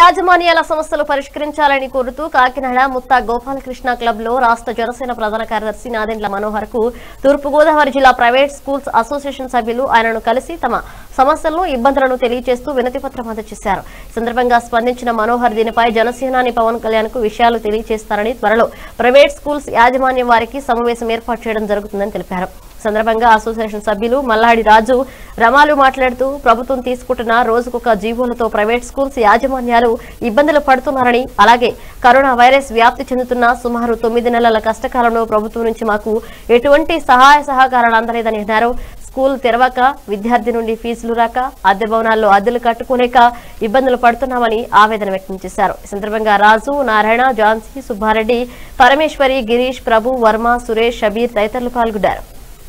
యాజమాన్యాల సమస్యలు పరిష్కరించాలని కోరుతూ కాకినాడ ముత్తా గోపాలకృష్ణ క్లబ్ లో రాష్ట్ర జనసేన ప్రధాన కార్యదర్శి నాదెండ్ల మనోహర్ కు తూర్పుగోదావరి జిల్లా ప్రైవేట్ స్కూల్స్ అసోసియేషన్ సభ్యులు ఆయనను కలిసి తమ సమస్యలను ఇబ్బందులను తెలియజేస్తూ వినతి పత్రం అందజేశారు ఈ సందర్భంగా స్పందించిన మనోహర్ దీనిపై జనసేనాని పవన్ కళ్యాణ్ కు విషయాలు తెలియజేస్తారని త్వరలో ప్రైవేట్ స్కూల్స్ యాజమాన్యం వారికి సమావేశం ఏర్పాటు చేయడం జరుగుతుందని తెలిపారు ఈ సందర్భంగా అసోసియేషన్ సభ్యులు మల్లాడి రాజు రమాలు మాట్లాడుతూ ప్రభుత్వం తీసుకుంటున్న రోజుకొక జీవోలతో ప్రైవేట్ స్కూల్స్ యాజమాన్యాలు ఇబ్బందులు పడుతున్నారని అలాగే కరోనా వైరస్ వ్యాప్తి చెందుతున్న సుమారు తొమ్మిది నెలల కష్టకాలంలో ప్రభుత్వం నుంచి మాకు ఎటువంటి సహాయ సహకారాలు అందలేదని అన్నారు స్కూల్ తెరవక విద్యార్థి నుండి ఫీజులు రాక అద్దె భవనాల్లో అద్దెలు కట్టుకోలేక ఇబ్బందులు పడుతున్నామని ఆవేదన వ్యక్తం చేశారు ఈ సందర్భంగా రాజు నారాయణ ఝాన్సీ సుబ్బారెడ్డి పరమేశ్వరి గిరీష్ ప్రభు వర్మ సురేష్ షబీర్ తదితరులు పాల్గొన్నారు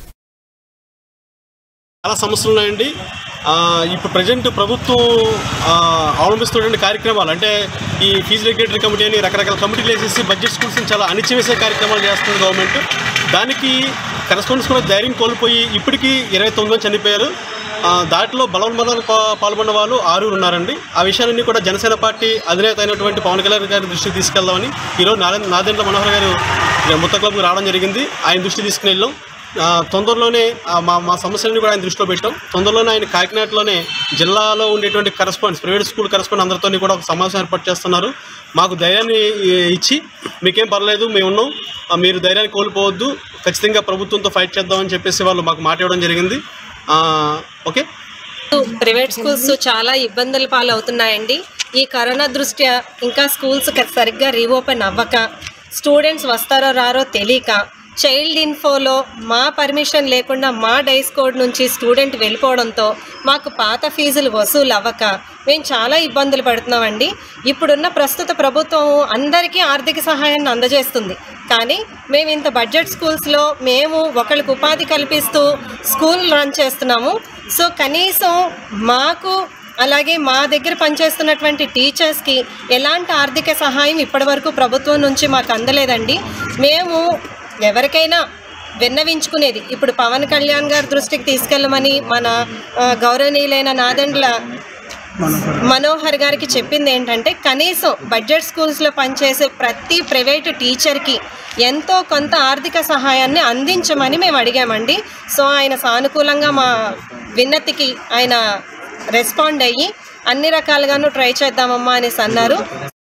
చాలా సమస్యలు ఉన్నాయండి ఆ, ఇప్పుడు ప్రజెంట్ ప్రభుత్వం ఆ, అవలంబిస్తున్నటువంటి కార్యక్రమాలు అంటే ఈ ఫీజు రెగ్యులేటరీ కమిటీ అని రకరకాల కమిటీలు వేసేసి బడ్జెట్ స్కూల్స్ని చాలా అణిచివేసే కార్యక్రమాలు చేస్తుంది గవర్నమెంట్ దానికి కరెస్పాండెన్స్ కూడా ధైర్యం కోల్పోయి ఇప్పటికీ ఇరవై తొమ్మిది మంది చనిపోయారు ఆ, దాంట్లో బలవన్మరణాలు పా- పాల్గొన్న వాళ్ళు ఆరుగురు ఉన్నారండి ఆ విషయాలన్నీ కూడా జనసేన పార్టీ అధినేత అయినటువంటి పవన్ కళ్యాణ్ గారి దృష్టికి తీసుకెళ్దామని ఈరోజు నారాయణ నాదెండ్ల మనోహర్ గారు ముత్త క్లబ్కి రావడం జరిగింది ఆయన దృష్టి తీసుకుని వెళ్ళాం ఆ, తొందరలోనే ఆ, మా మా సమస్యలను కూడా ఆయన దృష్టిలో పెట్టాం తొందరలోనే ఆయన కాకినాడలోనే జిల్లాలో ఉండేటువంటి కరస్పాండెంట్స్ ప్రైవేట్ స్కూల్ కరస్పాండ్ అందరితో కూడా ఒక సమావేశం ఏర్పాటు చేస్తున్నారు మాకు ధైర్యాన్ని ఈ, ఇచ్చి మీకేం పర్లేదు మేము ఉన్నాం ఆ, మీరు ధైర్యాన్ని కోల్పోవద్దు ఖచ్చితంగా ప్రభుత్వంతో ఫైట్ చేద్దామని చెప్పేసి వాళ్ళు మాకు మాట ఇవ్వడం జరిగింది ఆ, ఓకే ప్రైవేట్ స్కూల్స్ చాలా ఇబ్బందుల పాలవుతున్నాయండి ఈ కరోనా దృష్ట్యా ఇంకా స్కూల్స్ క- సరిగ్గా రీఓపెన్ అవ్వక స్టూడెంట్స్ వస్తారో రారో తెలియక చైల్డ్ ఇన్ఫోలో మా పర్మిషన్ లేకుండా మా డైస్ కోడ్ నుంచి స్టూడెంట్ వెళ్ళిపోవడంతో మాకు పాత ఫీజులు వసూలు అవ్వక మేము చాలా ఇబ్బందులు పడుతున్నామండి ఇప్పుడున్న ప్రస్తుత ప్రభుత్వం అందరికీ ఆర్థిక సహాయాన్ని అందజేస్తుంది కానీ మేము ఇంత బడ్జెట్ స్కూల్స్లో మేము ఒకరికి ఉపాధి కల్పిస్తూ స్కూల్ రన్ చేస్తున్నాము సో కనీసం మాకు అలాగే మా దగ్గర పనిచేస్తున్నటువంటి టీచర్స్కి ఎలాంటి ఆర్థిక సహాయం ఇప్పటివరకు ప్రభుత్వం నుంచి మాకు అందలేదండి మేము ఎవరికైనా విన్నవించుకునేది ఇప్పుడు పవన్ కళ్యాణ్ గారి దృష్టికి తీసుకెళ్ళమని మన ఆ, గౌరవనీయులైన నాదెండ్ల మనోహర్ గారికి చెప్పింది ఏంటంటే కనీసం బడ్జెట్ స్కూల్స్లో పనిచేసే ప్రతి ప్రైవేటు టీచర్కి ఎంతో కొంత ఆర్థిక సహాయాన్ని అందించమని మేము అడిగామండి సో ఆయన సానుకూలంగా మా విన్నతికి ఆయన రెస్పాండ్ అయ్యి అన్ని రకాలుగాను ట్రై చేద్దామమ్మా అనేసి అన్నారు